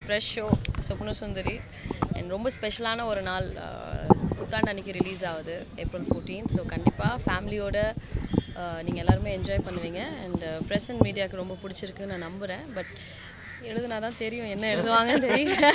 Fresh show சொப்ன சுந்தரி and ரொம்ப ஸ்பெஷலான ஒரு நாள் அஹ், புத்தாண்டு அன்னைக்கு ரிலீஸ் ஆகுது ஏப்ரல் ஃபோர்டீன் ஸோ கண்டிப்பாக ஃபேமிலியோட நீங்கள் எல்லாருமே என்ஜாய் பண்ணுவீங்க அண்ட் ப்ரெஸ் அண்ட் மீடியாவுக்கு ரொம்ப பிடிச்சிருக்குன்னு நான் நம்புகிறேன் பட் எழுதுனா தான் தெரியும் என்ன எழுதுவாங்கன்னு தெரியல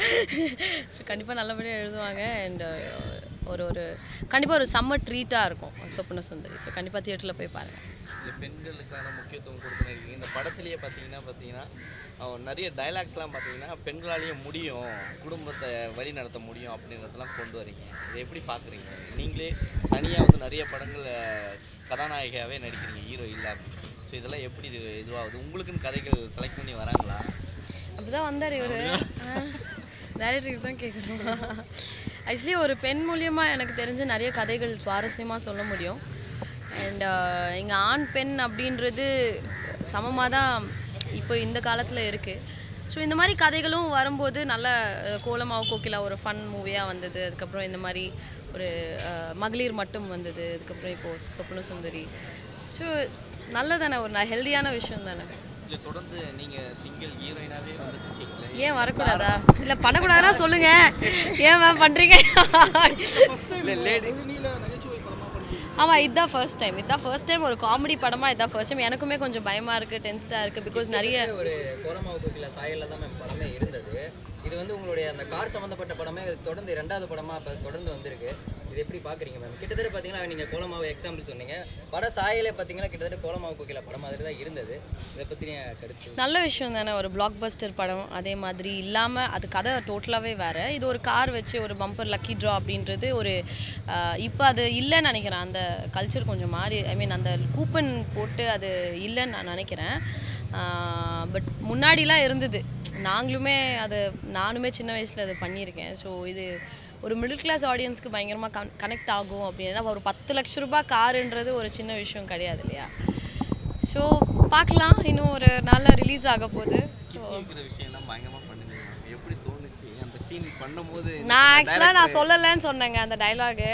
ஸோ கண்டிப்பாக நல்லபடியாக எழுதுவாங்க அண்ட் ஒரு ஒரு கண்டிப்பாக ஒரு செம்ம ட்ரீட்டாக இருக்கும் சொப்ன சுந்தரி ஸோ கண்டிப்பாக தியேட்டரில் போய் பாருங்கள் இந்த பெண்களுக்கான முக்கியத்துவம் கொடுத்துருக்கீங்க இந்த படத்துலேயே பார்த்தீங்கன்னா பார்த்தீங்கன்னா அவன் நிறைய டைலாக்ஸ்லாம் பார்த்தீங்கன்னா பெண்களாலேயும் முடியும் குடும்பத்தை வழி நடத்த முடியும் அப்படின்றதெல்லாம் கொண்டு வரீங்க இதை எப்படி பார்க்குறீங்க நீங்களே தனியாக வந்து நிறைய படங்கள் கதாநாயகியாகவே நடிக்கிறீங்க ஹீரோ இல்லாமல் ஸோ இதெல்லாம் எப்படி இது இதுவாகுது உங்களுக்குன்னு கதைகள் செலக்ட் பண்ணி வராங்களா அப்படிதான் வந்தார் இவர் டேரக்டருக்கு தான் கேட்கணும் ஆக்சுவலி ஒரு பெண் மூலியமாக எனக்கு தெரிஞ்ச நிறைய கதைகள் சுவாரஸ்யமாக சொல்ல முடியும் அண்ட் இங்கே ஆண் பெண் அப்படின்றது சமமாக தான் இப்போ இந்த காலத்தில் இருக்குது ஸோ இந்த மாதிரி கதைகளும் வரும்போது நல்ல அஹ், கோலமாவு கோகிலா ஒரு ஃபன் மூவியாக வந்தது அதுக்கப்புறம் இந்த மாதிரி ஒரு அஹ், மகளிர் மட்டும் வந்தது அதுக்கப்புறம் இப்போது சொப்ன சுந்தரி ஸோ நல்லதானே ஒரு ஹெல்தியான விஷயம் தானே இல்லை தொடர்ந்து நீங்கள் சிங்கிள் ஹீரோயினாகவே வந்துட்டு இருக்கீங்களே ஏன் வரக்கூடாதா இல்ல பண்ணக்கூடாதுன்னா சொல்லுங்க ஏன் மேம் பண்றீங்க இல்லை லேடி ஆமா இதுதான் ஃபர்ஸ்ட் டைம் இதுதான் ஃபர்ஸ்ட் டைம் ஒரு காமெடி படமா இதுதான் ஃபர்ஸ்ட் டைம் எனக்குமே கொஞ்சம் பயமா இருக்கு டென்ஸ்டா இருக்கு பிகாஸ் நிறைய ஒரு கோலமாவு கோகிலா சாயல்ல தான் மேம் படமே இருந்தது இது வந்து உங்களுடைய அந்த கார் சம்மந்தப்பட்ட படமே இது தொடர்ந்து ரெண்டாவது படமா இப்ப தொடர்ந்து வந்திருக்கு இது எப்படி பாக்குறீங்க மேம் கிட்டத்தட்ட பாத்தீங்கன்னா நீங்க கோலமாவு எக்ஸாம்பிள் சொன்னீங்க பட சாயலே பாத்தீங்கன்னா கிட்டத்தட்ட கோலமாவு கோகிலா படம் மாதிரி தான் இருந்தது இதை பத்தி கருத்து நல்ல விஷயம் தானே ஒரு பிளாக் பஸ்டர் படம் அதே மாதிரி இல்லாமல் அது கதை டோட்டலாகவே வேறு இது ஒரு கார் வச்சு ஒரு பம்பர் லக்கி ட்ரா அப்படின்றது ஒரு இப்போ அது இல்லைன்னு நினைக்கிறேன் அந்த கல்ச்சர் கொஞ்சம் மாறி ஐ மீன் அந்த கூப்பன் போட்டு அது இல்லைன்னு நான் நினைக்கிறேன் பட் முன்னாடிலாம் இருந்தது நாங்களுமே அது நானுமே சின்ன வயசில் அது பண்ணியிருக்கேன் ஸோ இது ஒரு மிடில் கிளாஸ் ஆடியன்ஸ்க்கு பயங்கரமாக கன் கனெக்ட் ஆகும் அப்படின்னா ஒரு பத்து லட்ச ரூபாய் காருன்றது ஒரு சின்ன விஷயம் கிடையாது இல்லையா ஸோ பார்க்கலாம் இன்னும் ஒரு நாளில் ரிலீஸ் ஆக போகுது ஸோ இருக்கிற விஷயம்லாம் பயங்கரமாக பண்ணுங்க எப்படி தோணுச்சு அந்த சீன் பண்ணும்போது நான் ஆக்சுவலாக நான் சொல்லலைன்னு சொன்னேங்க அந்த டைலாகு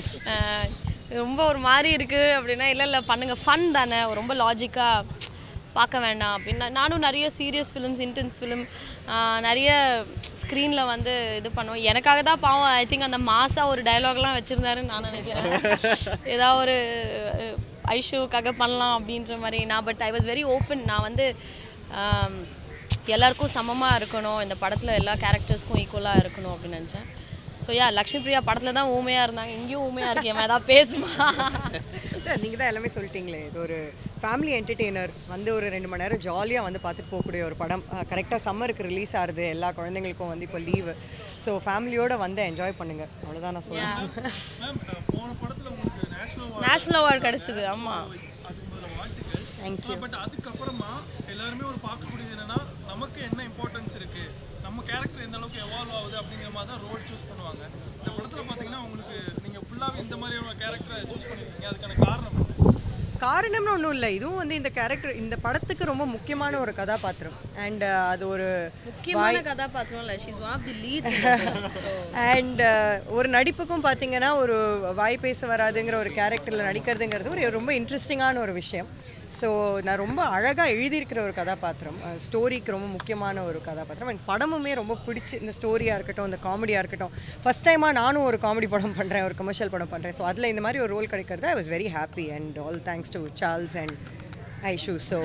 ரொம்ப ஒரு மாதிரி இருக்குது அப்படின்னா இல்லை இல்லை பண்ணுங்க ஃபன் தானே ரொம்ப லாஜிக்காக பார்க்க வேண்டாம் அப்படின்னா நானும் நிறைய சீரியஸ் ஃபிலிம்ஸ் இன்டென்ஸ் ஃபிலிம் நிறைய ஸ்க்ரீனில் வந்து இது பண்ணுவேன் எனக்காக தான் பாவம் ஐ திங்க் அந்த மாசாக ஒரு டைலாக்லாம் வச்சுருந்தாருன்னு நான் நினைக்கிறேன் ஏதாவது ஒரு அஹ், ஐஷுக்காக பண்ணலாம் அப்படின்ற மாதிரி நான் but I was very open நான் வந்து ஆம், எல்லாருக்கும் சமமாக இருக்கணும் இந்த படத்தில் எல்லா கேரக்டர்ஸ்க்கும் ஈக்குவலாக இருக்கணும் அப்படின்னு நினச்சேன் ஸோ யா லக்ஷ்மி பிரியா படத்தில் தான் ஊமையாக இருந்தாங்க இங்கேயும் ஊமையாக இருக்கேன் ஏதாவது பேசுமா நீங்கள் தான் எல்லாமே சொல்லிட்டீங்களே இது ஒரு ஃபேமிலி என்டர்டெய்னர் வந்து ஒரு ரெண்டு மணி நேரம் ஜாலியாக வந்து பார்த்துட்டு போகக்கூடிய ஒரு படம் கரெக்டாக சம்மருக்கு ரிலீஸ் ஆகுது எல்லா குழந்தைங்களுக்கும் வந்து இப்போ லீவு ஸோ ஃபேமிலியோட வந்து என்ஜாய் பண்ணுங்க அவ்வளோதான் நான் சொல்லுவேன் மேம் போன படத்துல உங்களுக்கு நேஷனல் நேஷ்னல் அவார்டு கிடச்சிது ஆமாம் அதுக்கு முதல்ல வாழ்த்துக்கள் தேங்க்யூ பட் அதுக்கப்புறமா எல்லாருமே ஒரு பார்க்கக்கூடியது என்னன்னா நமக்கு என்ன இம்பார்ட்டன்ஸ் இருக்கு நம்ம கேரக்டர் எந்த அளவுக்கு எவால்வ் ஆகுது அப்படிங்கிற மாதிரி தான் ரோல் சூஸ் பண்ணுவாங்க இந்த படத்துல பாத்தீங்கன்னா உங்களுக்கு நீங்க ஃபுல்லாவே இந்த மாதிரியான கேரக்டரை சூஸ் பண்ணிருக்கீங்க அதுக்கான காரணம் என்ன? காரணம்னு ஒன்றும் இல்லை இதுவும் வந்து இந்த கேரக்டர் இந்த படத்துக்கு ரொம்ப முக்கியமான ஒரு கதாபாத்திரம் அண்ட் அது ஒரு முக்கியமான கதாபாத்திரம் இல்லை she's one of the lead and ஒரு நடிப்புக்கும் பார்த்தீங்கன்னா ஒரு வாய் பேச வராதுங்கிற ஒரு கேரக்டரில் நடிக்கிறதுங்கிறது ஒரு ரொம்ப இன்ட்ரெஸ்டிங்கான ஒரு விஷயம் ஸோ நான் ரொம்ப அழகாக எழுதியிருக்கிற ஒரு கதாபாத்திரம் ஸ்டோரிக்கு ரொம்ப முக்கியமான ஒரு கதாபாத்திரம் அண்ட் படமுமே ரொம்ப பிடிச்சி இந்த ஸ்டோரியாக இருக்கட்டும் இந்த காமெடியாக இருக்கட்டும் ஃபஸ்ட் டைமாக நானும் ஒரு காமெடி படம் பண்ணுறேன் ஒரு கமர்ஷியல் படம் பண்ணுறேன் ஸோ அதில் இந்த மாதிரி ஒரு ரோல் கிடைக்கிறது I was very happy and all thanks to Charles and Aishu so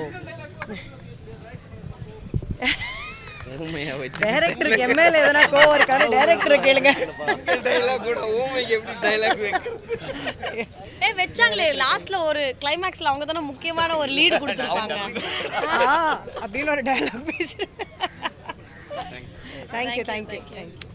ஊமையாக வச்சு டைரக்டருக்கு எம்எல்ஏ எதனா கோவம் இருக்காரு டைரக்டரை கேளுங்க டைலாக் கூட ஊமைக்கு எப்படி டைலாக் வைக்கிறது ஏ வச்சாங்களே லாஸ்ட்ல ஒரு கிளைமேக்ஸ்ல அவங்க தானே முக்கியமான ஒரு லீடு கொடுத்துருப்பாங்க ஆ அப்படின்னு ஒரு டயலாக் பேசுகிறேன் தேங்க்யூ தேங்க்யூ தேங்க்யூ